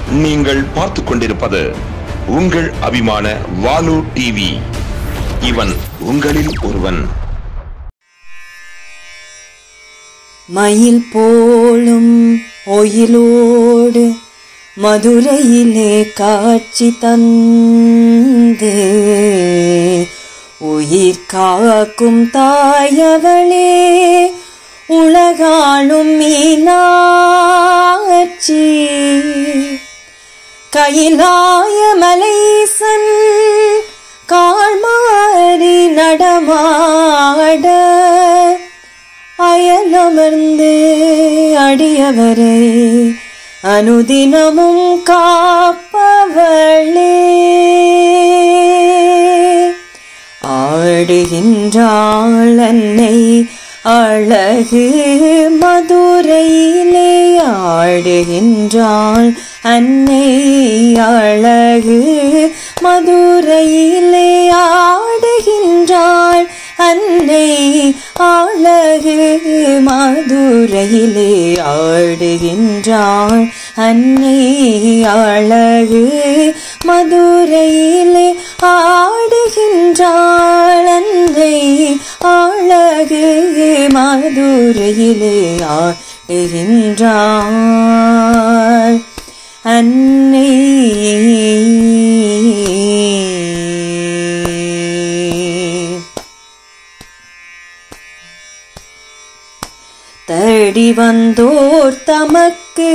நீங்கள் பார்த்துக் கொண்டிருப்பது உங்கள் அபிமான வாலு டிவி இவன் உங்களில் ஒருவன் மயில் போலும் ஒயிலோடு மதுரையிலே காட்சி தந்து உயிர் காக்கும் தாயவளே உலகாளும் மீனாட்சி கைலாய மலைசன் கால்மாறி நடமாட அயலமர்ந்து அடியவரை அனுதினமும் காப்பவளே ஆடுகின்றாள் அன்னை அழகு மதுரையிலே ஆடுகின்றாள் அன்னை அழகு மதுரையிலே ஆடுகின்றாள் அன்னை அழகு மதுரையிலே ஆடுகின்றாள் அன்னை அழகு மதுரையிலே ஆடுகின்றாள் அன்னை அழகு மதுரையிலே ஆடுகின்றாள் அன்னை தேடி வந்தோர் தமக்கு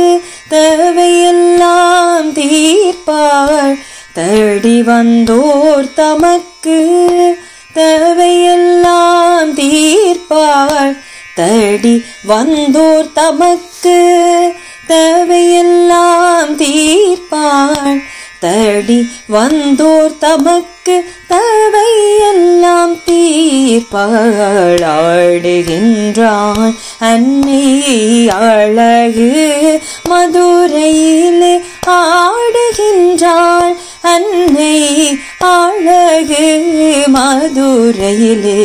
தேவையெல்லாம் தீர்ப்பாள் தேடி வந்தோர் தமக்கு தேவையெல்லாம் தீர்ப்பாள் தேடி வந்தோர் தமக்கு தேவையெல்லாம் தீர்ப்பாள் தேடி வந்தோர் தமக்கு தேவையெல்லாம் தீர்ப்பாள் ஆடுகின்றாள் அன்னை அழகு மதுரையிலே ஆடுகின்றாள் அன்னை அழகு மதுரையிலே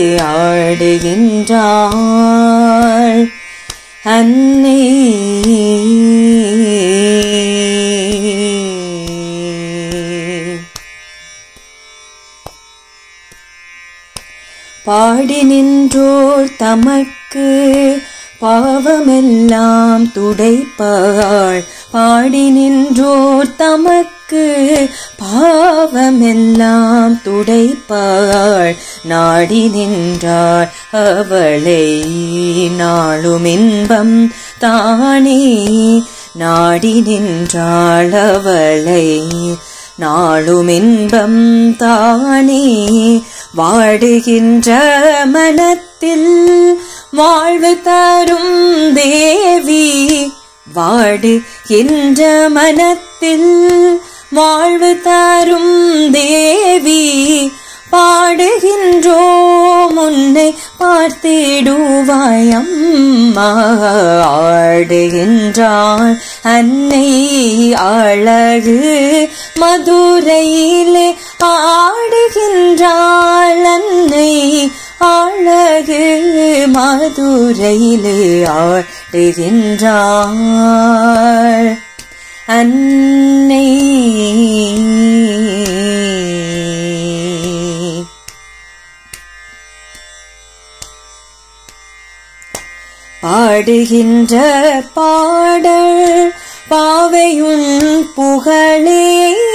ஆடுகின்றாள் அன்னை பாடி நின்றோர் தமக்கு பாவமெல்லாம் துடைப்பாள் பாடி நின்றோர் தமக்கு பாவமெல்லாம் துடைப்பாள் நாடி நின்றாள் அவளை நாளும் இன்பம் தானே நாடி நின்றாள் அவளை நாளும் இன்பம் தானே வாடுகின்ற மனத்தில் வாழ்வு தரும் தேவி வாடுகின்ற மனத்தில் வாழ்வு தரும் தேவி பாடுகின்றோம் உன்னை பார்த்திடுவாய் அம்மா ஆடுகின்றாள் அன்னை அழகு மதுரையிலே ஆடுகின்றாள் அன்னை அழகு மதுரையிலே ஆடுகின்றாள் அன்னை பாடுகின்ற பாடல் பாவையுன் புகழே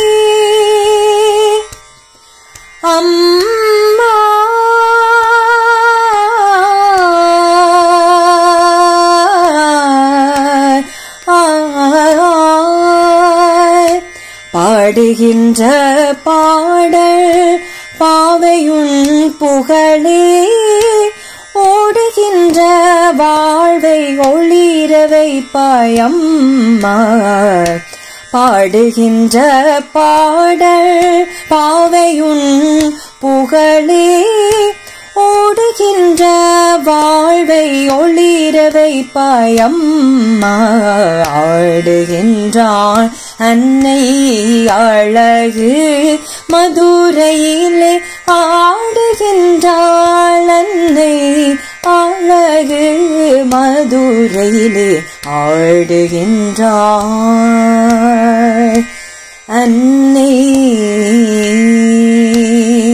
அம்மா பாடுகின்ற பாடல் பாவையுன் புகழே ஓடுகின்ற வாழ்வை ஒளிர வைப்பாயம்மா பாடுகின்ற பாடல் பாவையுன் புகழே ஓடுகின்ற வாழ்வை ஒளிர வைப்பாயம்மா ஆடுகின்றாள் அன்னை அழகு மதுரையிலே ஆடுகின்றாள் அன்னை அழகு மதுரையிலே ஆடுகின்றாள் அன்னை